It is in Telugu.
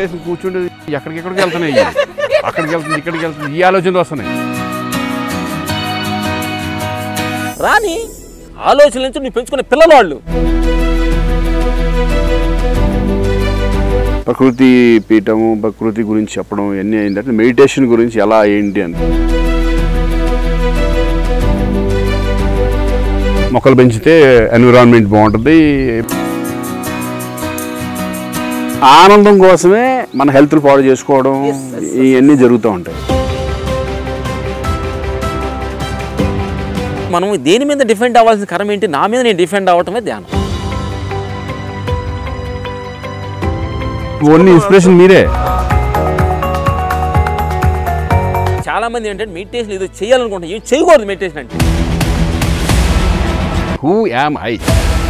మెడిటేషన్ కూర్చుంటే ఎక్కడికెక్కడికి వెళ్తున్నాయి ఇవి. అక్కడికి వెళ్తుంది ఇక్కడికి వెళ్తుంది ఈ ఆలోచనలు వస్తున్నాయి రాని ఆలోచన నుంచి నువ్వు పెంచుకునే పిల్లలు వాళ్ళు ప్రకృతి పీఠము ప్రకృతి గురించి చెప్పడం ఇవన్నీ ఏంటంటే మెడిటేషన్ గురించి ఎలా ఏంటి అని మొక్కలు పెంచితే ఎన్విరాన్మెంట్ బాగుంటుంది ఆనందం కోసమే మన హెల్త్ పాడు చేసుకోవడం ఇవన్నీ జరుగుతూ ఉంటాయి మనం దేని మీద డిఫెండ్ అవ్వాల్సిన కరం ఏంటి నా మీద నేను డిఫెండ్ అవ్వటమే ధ్యానం ఓన్లీ ఇన్స్పిరేషన్ మీరే చాలా మంది ఏంటంటే మెడిటేషన్ ఏదో చేయాలనుకుంటాం ఏం చేయకూడదు మెడిటేషన్ అంటే హూ యామ్ ఐ